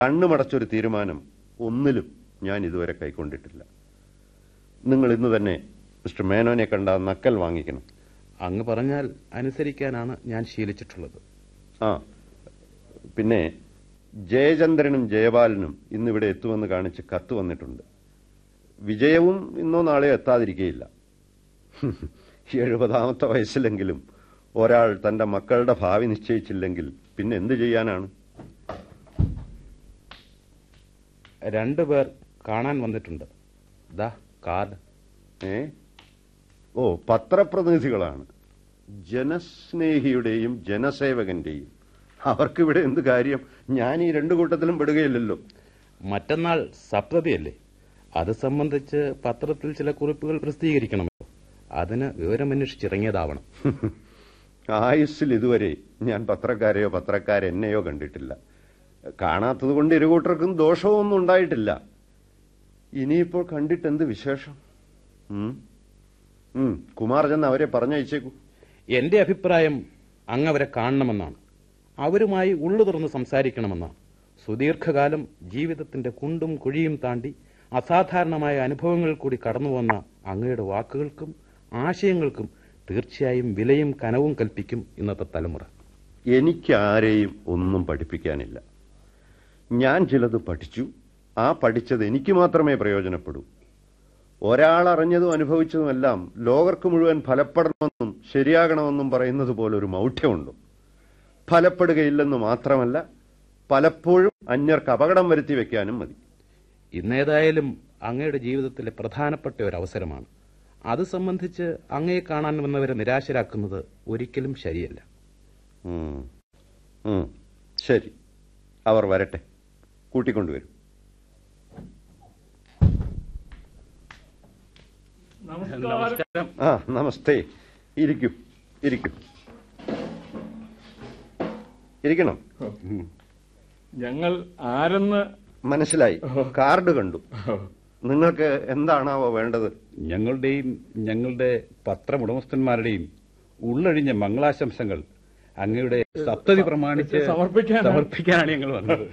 കണ്ണുമടച്ചൊരു തീരുമാനം ഒന്നിലും ഞാൻ ഇതുവരെ കൈക്കൊണ്ടിട്ടില്ല നിങ്ങൾ ഇന്ന് തന്നെ മിസ്റ്റർ മേനോനെ കണ്ട ആ നക്കൽ വാങ്ങിക്കണം അങ്ങ് പറഞ്ഞാൽ അനുസരിക്കാനാണ് ഞാൻ ശീലിച്ചിട്ടുള്ളത് ആ പിന്നെ ജയചന്ദ്രനും ജയപാലനും ഇന്നിവിടെ എത്തുമെന്ന് കാണിച്ച് കത്ത് വന്നിട്ടുണ്ട് വിജയവും ഇന്നോ നാളെയോ എത്താതിരിക്കുകയില്ല എഴുപതാമത്തെ വയസ്സിലെങ്കിലും ഒരാൾ തന്റെ മക്കളുടെ ഭാവി നിശ്ചയിച്ചില്ലെങ്കിൽ പിന്നെ എന്ത് ചെയ്യാനാണ് രണ്ടുപേർ കാണാൻ വന്നിട്ടുണ്ട് ദാ കാർഡ് ഏ ഓ പത്രപ്രതിനിധികളാണ് ജനസ്നേഹിയുടെയും ജനസേവകന്റെയും അവർക്കിവിടെ എന്ത് കാര്യം ഞാൻ ഈ രണ്ടു കൂട്ടത്തിലും പെടുകയില്ലല്ലോ മറ്റന്നാൾ സപ്തതിയല്ലേ അത് സംബന്ധിച്ച് പത്രത്തിൽ ചില കുറിപ്പുകൾ പ്രസിദ്ധീകരിക്കണമല്ലോ അതിന് വിവരമന്വേഷിച്ചിറങ്ങിയതാവണം ആയുസ്സിൽ ഇതുവരെ ഞാൻ പത്രക്കാരെയോ പത്രക്കാരെന്നെയോ കണ്ടിട്ടില്ല കാണാത്തത് കൊണ്ട് ഇരുകൂട്ടർക്കും ദോഷമൊന്നും ഉണ്ടായിട്ടില്ല ഇനിയിപ്പോൾ കണ്ടിട്ട് എന്ത് വിശേഷം ഉം? ഉം, കുമാർ ചെന്ന് അവരെ പറഞ്ഞയച്ചേക്കൂ എന്റെ അഭിപ്രായം അങ്ങ് അവരെ കാണണമെന്നാണ് അവരുമായി ഉള്ളു തുറന്ന് സംസാരിക്കണമെന്നാണ് സുദീർഘകാലം ജീവിതത്തിന്റെ കുണ്ടും കുഴിയും താണ്ടി അസാധാരണമായ അനുഭവങ്ങൾ കൂടി കടന്നുവന്ന അങ്ങയുടെ വാക്കുകൾക്കും ആശയങ്ങൾക്കും തീർച്ചയായും വിലയും കനവും കൽപ്പിക്കും ഇന്നത്തെ തലമുറ എനിക്ക് ആരെയും ഒന്നും പഠിപ്പിക്കാനില്ല ഞാൻ ചിലത് പഠിച്ചു ആ പഠിച്ചത് എനിക്ക് മാത്രമേ പ്രയോജനപ്പെടൂ ഒരാൾ അറിഞ്ഞതും അനുഭവിച്ചതുമെല്ലാം ലോകർക്ക് മുഴുവൻ ഫലപ്പെടണമെന്നും ശരിയാകണമെന്നും പറയുന്നത് പോലെ ഒരു മൗഢ്യമുണ്ടോ ഫലപ്പെടുകയില്ലെന്ന് മാത്രമല്ല പലപ്പോഴും അന്യർക്ക് അപകടം വരുത്തി വെക്കാനും മതി ഇന്നേതായാലും അങ്ങയുടെ ജീവിതത്തിലെ പ്രധാനപ്പെട്ട ഒരു അവസരമാണ് അത് സംബന്ധിച്ച് അങ്ങയെ കാണാൻ വന്നവരെ നിരാശരാക്കുന്നത് ഒരിക്കലും ശരിയല്ല ഉം. ഉം. ശരി അവർ വരട്ടെ കൂട്ടിക്കൊണ്ടുവരും നമസ്കാരം ആ നമസ്തേ ഇരിക്കൂ ഇരിക്കൂ ഇരിക്കണം ഞങ്ങൾ ആരെന്ന് മനസ്സിലായി കാർഡ് കണ്ടു നിങ്ങൾക്ക് എന്താണാവോ വേണ്ടത് ഞങ്ങളുടെയും ഞങ്ങളുടെ പത്രമുടമസ്ഥന്മാരുടെയും ഉള്ളഴിഞ്ഞ മംഗളാശംസകൾ അങ്ങയുടെ സപ്തതി പ്രമാണിച്ച് സമർപ്പിക്കാനാണ്. സമർപ്പിക്കാനാണ് ഞങ്ങൾ വന്നത്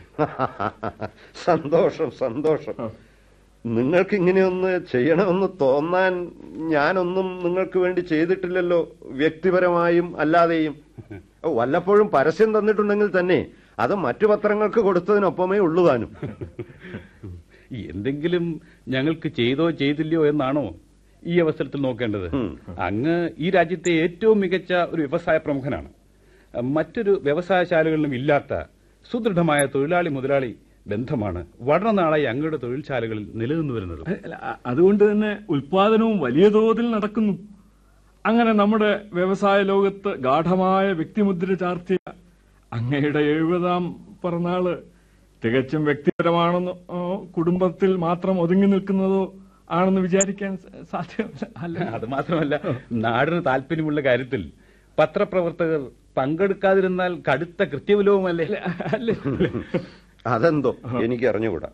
സന്തോഷം സന്തോഷം നിങ്ങൾക്ക് ഇങ്ങനെയൊന്ന് ചെയ്യണമെന്ന് തോന്നാൻ ഞാനൊന്നും നിങ്ങൾക്ക് വേണ്ടി ചെയ്തിട്ടില്ലല്ലോ വ്യക്തിപരമായും അല്ലാതെയും ഓ, വല്ലപ്പോഴും പരസ്യം തന്നിട്ടുണ്ടെങ്കിൽ തന്നെ അത് മറ്റു പത്രങ്ങൾക്ക് കൊടുത്തതിനൊപ്പമേ ഉള്ളൂ താനും എന്തെങ്കിലും ഞങ്ങൾക്ക് ചെയ്തോ ചെയ്തില്ലയോ എന്നാണോ ഈ അവസരത്തിൽ നോക്കേണ്ടത് ഉം. അങ്ങ് ഈ രാജ്യത്തെ ഏറ്റവും മികച്ച ഒരു വ്യവസായ പ്രമുഖനാണ് മറ്റൊരു വ്യവസായശാലകളിലും ഇല്ലാത്ത സുദൃഢമായ തൊഴിലാളി മുതലാളി ബന്ധമാണ് വളരെ നാളായി അങ്ങയുടെ തൊഴിൽശാലകളിൽ നിലനിന്നു വരുന്നത് അല്ല, അ- അതുകൊണ്ട് തന്നെ ഉൽപാദനവും വലിയ തോതിൽ നടക്കുന്നു അങ്ങനെ നമ്മുടെ വ്യവസായ ലോകത്ത് ഗാഠമായ വ്യക്തിമുദ്ര ചാർത്തിയ അങ്ങയുടെ എഴുപതാം പിറന്നാള് തികച്ചും വ്യക്തിപരമാണെന്നോ ഓ, കുടുംബത്തിൽ മാത്രം ഒതുങ്ങി നിൽക്കുന്നതോ ആണെന്ന് വിചാരിക്കാൻ സ- സാധ്യമല്ല അല്ല അത് മാത്രമല്ല നാടിന് താല്പര്യമുള്ള കാര്യത്തിൽ പത്രപ്രവർത്തകർ പങ്കെടുക്കാതിരുന്നാൽ കടുത്ത കൃത്യവിലോപമല്ലേ അല്ലേ അതെന്തോ എനിക്ക് അറിഞ്ഞുകൂടാ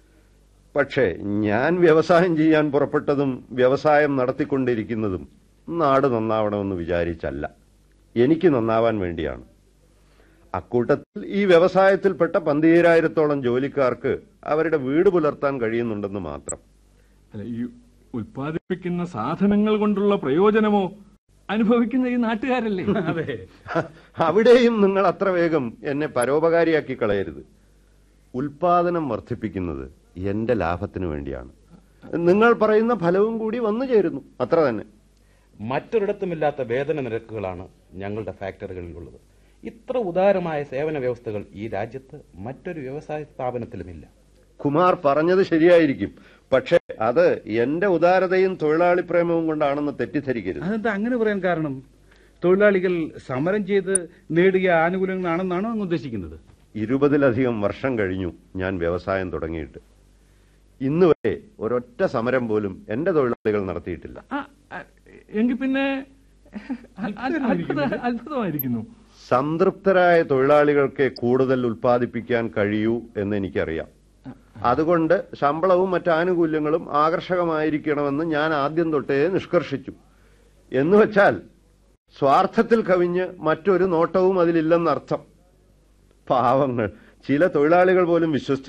പക്ഷേ ഞാൻ വ്യവസായം ചെയ്യാൻ പുറപ്പെട്ടതും വ്യവസായം നടത്തിക്കൊണ്ടിരിക്കുന്നതും നാട് നന്നാവണമെന്ന് വിചാരിച്ചല്ല എനിക്ക് നന്നാവാൻ വേണ്ടിയാണ് അക്കൂട്ടത്തിൽ ഈ വ്യവസായത്തിൽപ്പെട്ട പന്തീരായിരത്തോളം ജോലിക്കാർക്ക് അവരുടെ വീട് പുലർത്താൻ കഴിയുന്നുണ്ടെന്ന് മാത്രം അല്ല ഈ ഉൽപ്പാദിപ്പിക്കുന്ന സാധനങ്ങൾ കൊണ്ടുള്ള പ്രയോജനമോ അനുഭവിക്കുന്ന ഈ നാട്ടുകാരല്ലേ അതെ അവിടെയും നിങ്ങൾ അത്ര വേഗം എന്നെ പരോപകാരിയാക്കി കളയരുത് ഉൽപാദനം വർദ്ധിപ്പിക്കുന്നത് എന്റെ ലാഭത്തിനു വേണ്ടിയാണ് നിങ്ങൾ പറയുന്ന ഫലവും കൂടി വന്നു ചേരുന്നു അത്ര തന്നെ മറ്റൊരിടത്തുമില്ലാത്ത വേതന നിരക്കുകളാണ് ഞങ്ങളുടെ ഫാക്ടറികളിലുള്ളത് ഇത്ര ഉദാരമായ സേവന വ്യവസ്ഥകൾ ഈ രാജ്യത്ത് മറ്റൊരു വ്യവസായ സ്ഥാപനത്തിലുമില്ല കുമാർ പറഞ്ഞത് ശരിയായിരിക്കും പക്ഷേ അത് എന്റെ ഉദാരതയും തൊഴിലാളി പ്രേമവും കൊണ്ടാണെന്ന് തെറ്റിദ്ധരിക്കരുത് അതെന്താ അങ്ങനെ പറയാൻ കാരണം തൊഴിലാളികൾ സമരം ചെയ്ത് നേടിയ ആനുകൂല്യങ്ങളാണെന്നാണോ അങ്ങ് ഉദ്ദേശിക്കുന്നത് ഇരുപതിലധികം വർഷം കഴിഞ്ഞു ഞാൻ വ്യവസായം തുടങ്ങിയിട്ട് ഇന്ന് വരെ ഒരൊറ്റ സമരം പോലും എന്റെ തൊഴിലാളികൾ നടത്തിയിട്ടില്ല ആ, ആ, എങ്കിൽ പിന്നെ അ- അ- അത്ഭുത- അത്ഭുതമായിരിക്കുന്നു സംതൃപ്തരായ തൊഴിലാളികൾക്ക് കൂടുതൽ ഉൽപ്പാദിപ്പിക്കാൻ കഴിയൂ എന്ന് എനിക്കറിയാം അതുകൊണ്ട് ശമ്പളവും മറ്റ് ആനുകൂല്യങ്ങളും ആകർഷകമായിരിക്കണമെന്ന് ഞാൻ ആദ്യം തൊട്ടേ നിഷ്കർഷിച്ചു എന്ന് വെച്ചാൽ സ്വാർത്ഥത്തിൽ കവിഞ്ഞ് മറ്റൊരു നോട്ടവും അതിലില്ലെന്നർത്ഥം പാവങ്ങൾ ചില തൊഴിലാളികൾ പോലും വിശ്വസിച്ചു